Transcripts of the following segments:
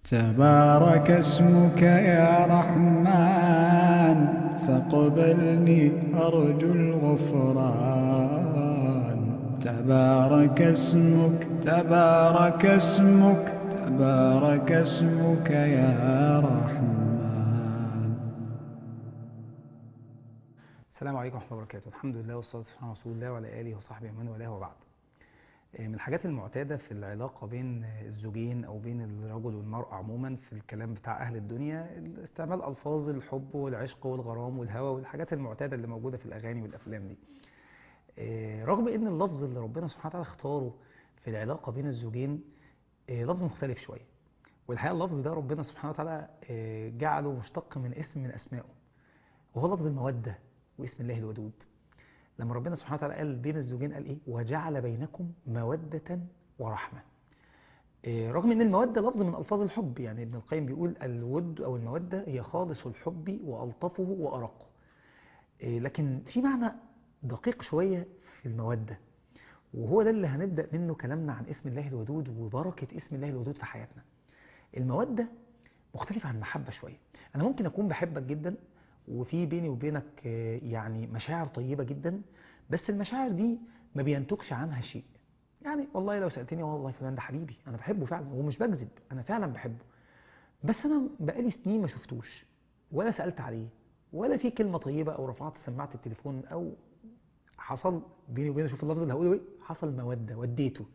تبارك اسمك يا رحمن فاقبلني أرجو الغفران تبارك اسمك تبارك اسمك تبارك اسمك يا رحمن السلام عليكم ورحمة الله وبركاته الحمد لله والصلاة والسلام على رسول الله وعلى آله وصحبه ومن والاه وبعد من الحاجات المعتادة في العلاقة بين الزوجين أو بين الرجل والمرأة عموما في الكلام بتاع أهل الدنيا استعمال ألفاظ الحب والعشق والغرام والهوى والحاجات المعتادة اللي موجودة في الأغاني والأفلام دي رغم إن اللفظ اللي ربنا سبحانه وتعالى اختاره في العلاقة بين الزوجين لفظ مختلف شوية والحقيقة اللفظ ده ربنا سبحانه وتعالى جعله مشتق من اسم من أسمائه وهو لفظ المودة واسم الله الودود لما ربنا سبحانه وتعالى قال بين الزوجين قال ايه وجعل بينكم مودة ورحمة إيه رغم ان المودة لفظ من الفاظ الحب يعني ابن القيم بيقول الود او المودة هي خالص الحب والطفه وارقه إيه لكن في معنى دقيق شوية في المودة وهو ده اللي هنبدأ منه كلامنا عن اسم الله الودود وبركة اسم الله الودود في حياتنا المودة مختلفة عن المحبة شوية انا ممكن اكون بحبك جدا وفي بيني وبينك يعني مشاعر طيبة جدا بس المشاعر دي ما بينتجش عنها شيء يعني والله لو سألتني والله فلان ده حبيبي أنا بحبه فعلا ومش بكذب أنا فعلا بحبه بس أنا بقالي سنين ما شفتوش ولا سألت عليه ولا في كلمة طيبة أو رفعت سماعة التليفون أو حصل بيني وبينه شوف اللفظ اللي هقوله ايه حصل مودة وديته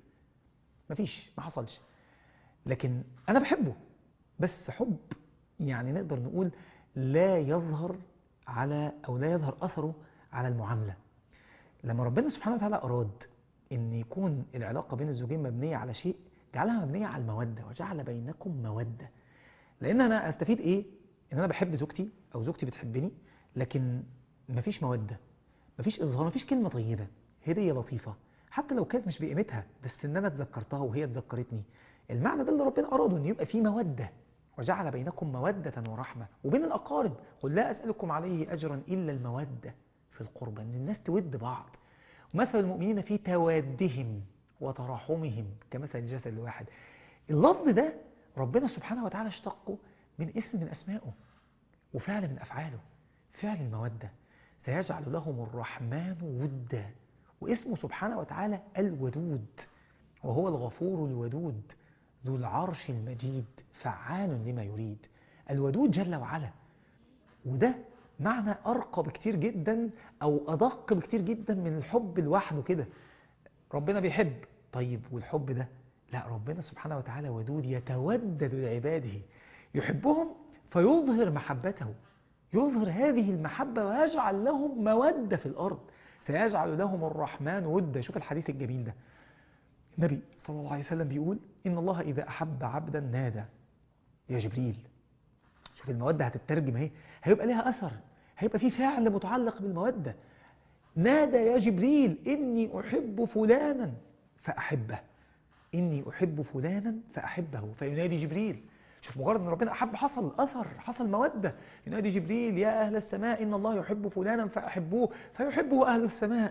مفيش ما حصلش لكن أنا بحبه بس حب يعني نقدر نقول لا يظهر على أو لا يظهر أثره على المعاملة لما ربنا سبحانه وتعالى أراد أن يكون العلاقة بين الزوجين مبنية على شيء جعلها مبنية على المودة وجعل بينكم مودة لأن أنا أستفيد إيه؟ أن أنا بحب زوجتي أو زوجتي بتحبني لكن مفيش مودة مفيش إظهار مفيش كلمة طيبة هدية لطيفة حتى لو كانت مش بقيمتها بس أن أنا اتذكرتها وهي اتذكرتني المعنى ده اللي ربنا أراده أن يبقى فيه مودة وجعل بينكم مودة ورحمة وبين الأقارب قل لا أسألكم عليه أجرا إلا المودة في القربة أن الناس تود بعض مثل المؤمنين في توادهم وتراحمهم كمثل الجسد الواحد اللفظ ده ربنا سبحانه وتعالى اشتقه من اسم من أسمائه وفعل من أفعاله فعل المودة سيجعل لهم الرحمن ودا واسمه سبحانه وتعالى الودود وهو الغفور الودود ذو العرش المجيد فعال لما يريد الودود جل وعلا وده معنى أرقى بكتير جدا أو أدق بكتير جدا من الحب لوحده كده ربنا بيحب طيب والحب ده لا ربنا سبحانه وتعالى ودود يتودد لعباده يحبهم فيظهر محبته يظهر هذه المحبة ويجعل لهم مودة في الأرض سيجعل لهم الرحمن ودا شوف الحديث الجميل ده النبي صلى الله عليه وسلم بيقول إن الله إذا أحب عبدا نادى يا جبريل شوف المودة هتترجم اهي هيبقى لها أثر هيبقى في فعل متعلق بالمودة نادى يا جبريل إني أحب فلانا فأحبه إني أحب فلانا فأحبه فينادي جبريل شوف مجرد ان ربنا أحب حصل أثر حصل مودة ينادي جبريل يا أهل السماء إن الله يحب فلانا فأحبوه فيحبه أهل السماء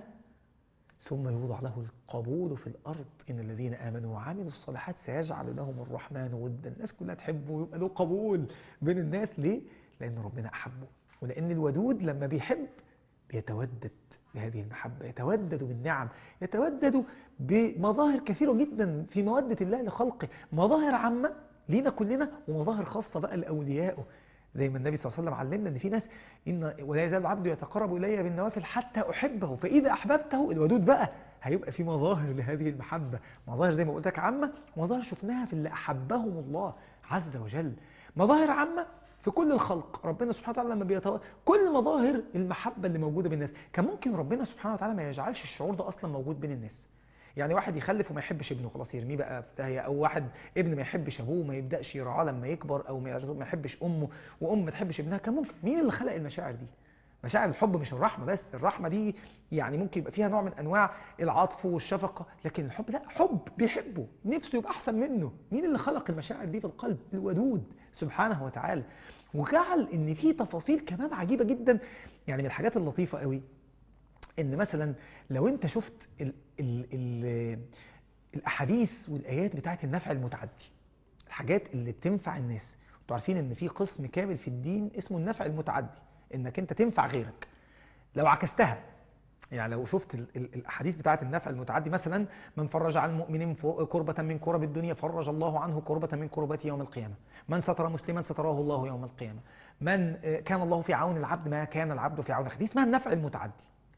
ثم يوضع له القبول في الأرض إن الذين آمنوا وعملوا الصالحات سيجعل لهم الرحمن ودا الناس كلها تحبه ويبقى له قبول بين الناس ليه؟ لأن ربنا أحبه ولأن الودود لما بيحب بيتودد بهذه المحبة يتودد بالنعم يتودد بمظاهر كثيرة جدا في مودة الله لخلقه مظاهر عامة لينا كلنا ومظاهر خاصة بقى لأوليائه زي ما النبي صلى الله عليه وسلم علمنا ان في ناس ان ولا يزال العبد يتقرب الي بالنوافل حتى احبه فاذا احببته الودود بقى هيبقى في مظاهر لهذه المحبه مظاهر زي ما قلت لك عامه مظاهر شفناها في اللي احبهم الله عز وجل مظاهر عامه في كل الخلق ربنا سبحانه وتعالى لما بيتو... كل مظاهر المحبه اللي موجوده بين الناس كان ممكن ربنا سبحانه وتعالى ما يجعلش الشعور ده اصلا موجود بين الناس يعني واحد يخلف وما يحبش ابنه خلاص يرميه بقى في داهيه او واحد ابن ما يحبش ابوه ما يبداش يرعاه لما يكبر او ما يحبش امه وام ما تحبش ابنها كان ممكن مين اللي خلق المشاعر دي مشاعر الحب مش الرحمه بس الرحمه دي يعني ممكن يبقى فيها نوع من انواع العطف والشفقه لكن الحب لا حب بيحبه نفسه يبقى احسن منه مين اللي خلق المشاعر دي في القلب الودود سبحانه وتعالى وجعل ان في تفاصيل كمان عجيبه جدا يعني من الحاجات اللطيفه قوي ان مثلا لو انت شفت ال ال ال الاحاديث والايات بتاعت النفع المتعدي الحاجات اللي بتنفع الناس انتوا عارفين ان في قسم كامل في الدين اسمه النفع المتعدي انك انت تنفع غيرك لو عكستها يعني لو شفت ال- ال- الاحاديث بتاعه النفع المتعدي مثلا من فرج عن المؤمنين فوق- كربة من كرب الدنيا فرج الله عنه كربة من كربات يوم القيامة من ستر مسلما ستراه الله يوم القيامة من آه، كان الله في عون العبد ما كان العبد في عون أخيه دي اسمها النفع المتعدي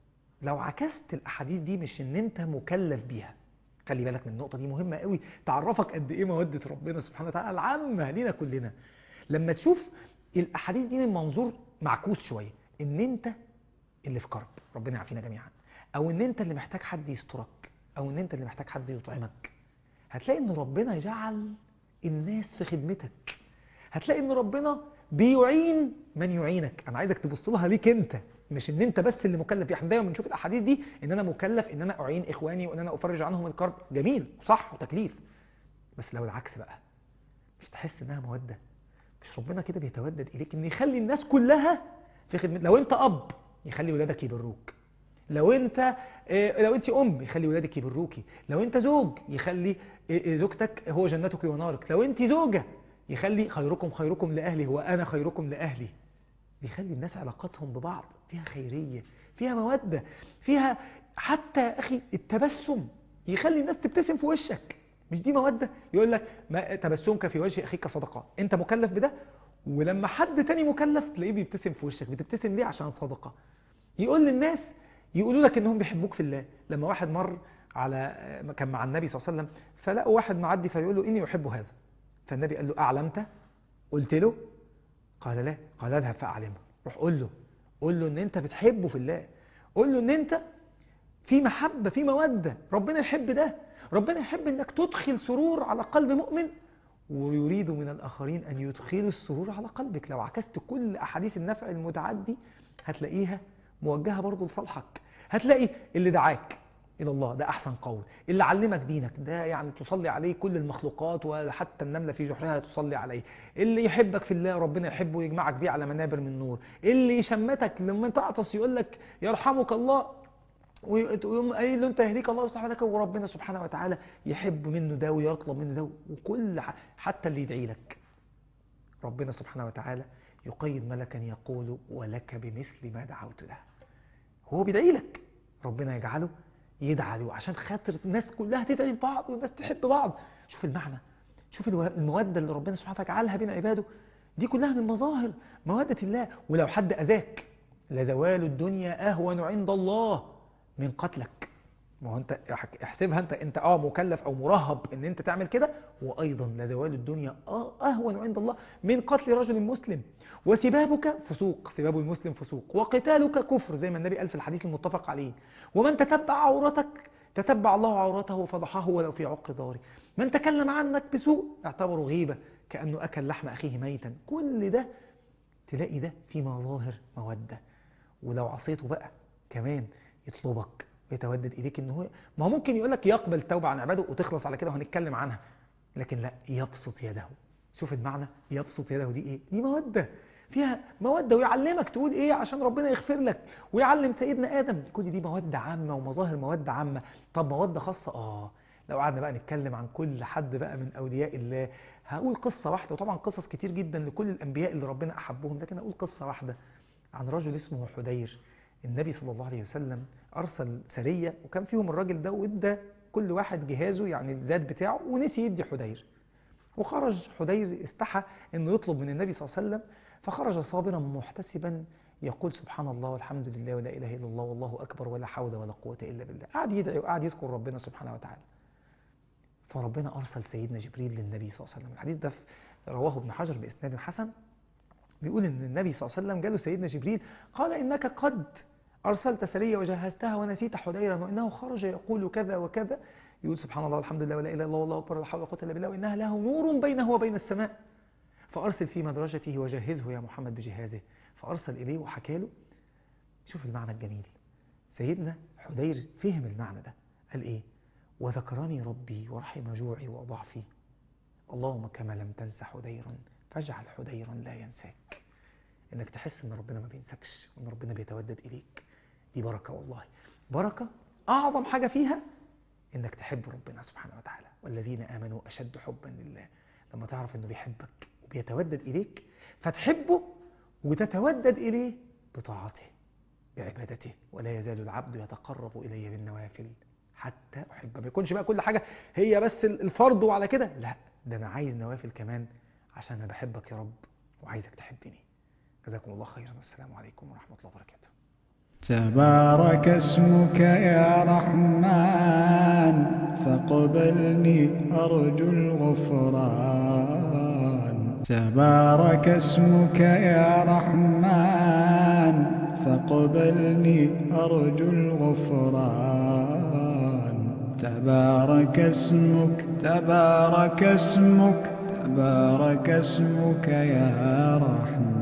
لو عكست الاحاديث دي مش ان انت مكلف بيها خلي بالك من النقطة دي مهمة قوي تعرفك قد ايه مودة ربنا سبحانه وتعالى العامة لينا كلنا لما تشوف الاحاديث دي من منظور معكوس شوية ان انت اللي في كرب ربنا يعافينا جميعا او ان انت اللي محتاج حد يسترك او ان انت اللي محتاج حد يطعمك هتلاقي ان ربنا جعل الناس في خدمتك هتلاقي ان ربنا بيعين من يعينك انا عايزك تبص لها ليك انت مش ان انت بس اللي مكلف احنا دايما بنشوف الاحاديث دي ان انا مكلف ان انا اعين اخواني وان انا افرج عنهم الكرب جميل وصح وتكليف بس لو العكس بقى مش تحس انها موده مش ربنا كده بيتودد اليك ان يخلي الناس كلها في خدمه لو انت اب يخلي ولادك يبروك لو انت آه، لو انت ام يخلي ولادك يبروكي لو انت زوج يخلي آه، آه، زوجتك هو جنتك ونارك لو انت زوجه يخلي خيركم خيركم لاهلي وانا خيركم لاهلي بيخلي الناس علاقاتهم ببعض فيها خيريه فيها موده فيها حتى يا اخي التبسم يخلي الناس تبتسم في وشك مش دي موده يقول لك ما تبسمك في وجه اخيك صدقه انت مكلف بده ولما حد تاني مكلف تلاقيه بيبتسم في وشك بتبتسم ليه عشان صدقه يقول للناس يقولوا لك انهم بيحبوك في الله لما واحد مر على كان مع النبي صلى الله عليه وسلم فلقوا واحد معدي فيقول له اني احب هذا فالنبي قال له اعلمت قلت له قال لا قال اذهب فاعلمه روح قول له قول له ان انت بتحبه في الله قول له ان انت في محبة في مودة ربنا يحب ده ربنا يحب انك تدخل سرور على قلب مؤمن ويريد من الآخرين أن يدخلوا السرور على قلبك لو عكست كل أحاديث النفع المتعدي هتلاقيها موجهة برضو لصالحك هتلاقي اللي دعاك إلى الله ده أحسن قول اللي علمك دينك ده يعني تصلي عليه كل المخلوقات وحتى النملة في جحرها تصلي عليه اللي يحبك في الله ربنا يحبه ويجمعك بيه على منابر من نور اللي يشمتك لما تعطس يقول لك يرحمك الله ويقوم قايل له انت يهديك الله ويصلح لك وربنا سبحانه وتعالى يحب منه ده ويطلب منه ده وكل ح- حتى اللي يدعي لك ربنا سبحانه وتعالى يقيد ملكا يقول ولك بمثل ما دعوت له هو بيدعي لك ربنا يجعله يدعى له عشان خاطر الناس كلها تدعي لبعض والناس تحب بعض شوف المعنى شوف الو- المودة اللي ربنا سبحانه وتعالى جعلها بين عباده دي كلها من مظاهر مودة الله ولو حد أذاك لزوال الدنيا أهون عند الله من قتلك ما هو انت احسبها انت انت اه مكلف او مرهب ان انت تعمل كده وايضا لزوال الدنيا اه اهون عند الله من قتل رجل مسلم وسبابك فسوق سباب المسلم فسوق وقتالك كفر زي ما النبي قال في الحديث المتفق عليه ومن تتبع عورتك تتبع الله عورته وفضحه ولو في عق داره من تكلم عنك بسوء اعتبره غيبة كأنه أكل لحم أخيه ميتا كل ده تلاقي ده في مظاهر مودة ولو عصيته بقى كمان يطلبك ويتودد إليك إن هو ما هو ممكن يقول لك يقبل التوبة عن عباده وتخلص على كده وهنتكلم عنها لكن لا يبسط يده شوف المعنى يبسط يده دي إيه دي مودة فيها مودة ويعلمك تقول إيه عشان ربنا يغفر لك ويعلم سيدنا آدم كل دي مودة عامة ومظاهر مودة عامة طب مودة خاصة آه لو قعدنا بقى نتكلم عن كل حد بقى من أولياء الله هقول قصة واحدة وطبعا قصص كتير جدا لكل الأنبياء اللي ربنا أحبهم لكن أقول قصة واحدة عن رجل اسمه حدير النبي صلى الله عليه وسلم أرسل سرية وكان فيهم الراجل ده وادى كل واحد جهازه يعني الزاد بتاعه ونسي يدي حدير وخرج حدير استحى انه يطلب من النبي صلى الله عليه وسلم فخرج صابرا محتسبا يقول سبحان الله والحمد لله ولا اله الا الله والله اكبر ولا حول ولا قوه الا بالله قعد يدعي وقعد يذكر ربنا سبحانه وتعالى فربنا ارسل سيدنا جبريل للنبي صلى الله عليه وسلم الحديث ده رواه ابن حجر باسناد حسن بيقول ان النبي صلى الله عليه وسلم جاله سيدنا جبريل قال انك قد ارسلت سريه وجهزتها ونسيت حديرا وانه خرج يقول كذا وكذا يقول سبحان الله والحمد لله ولا اله الا الله والله اكبر ولا حول ولا قوه الا بالله وانها له نور بينه وبين السماء فارسل في مدرجته وجهزه يا محمد بجهازه فارسل اليه وحكى له شوف المعنى الجميل سيدنا حدير فهم المعنى ده قال ايه وذكرني ربي ورحم جوعي وضعفي اللهم كما لم تنس حديرا فاجعل حديرا لا ينساك انك تحس ان ربنا ما بينسكش وان ربنا بيتودد اليك دي بركه والله بركه اعظم حاجه فيها انك تحب ربنا سبحانه وتعالى والذين امنوا اشد حبا لله لما تعرف انه بيحبك وبيتودد اليك فتحبه وتتودد اليه بطاعته بعبادته ولا يزال العبد يتقرب الي بالنوافل حتى احبه ما يكونش بقى كل حاجه هي بس الفرض وعلى كده لا ده انا عايز نوافل كمان عشان انا بحبك يا رب وعايزك تحبني جزاكم الله خيرا والسلام عليكم ورحمه الله وبركاته تبارك اسمك يا رحمن فاقبلني أرجو الغفران تبارك اسمك يا رحمن فاقبلني أرجو الغفران تبارك اسمك تبارك اسمك تبارك اسمك يا رحمن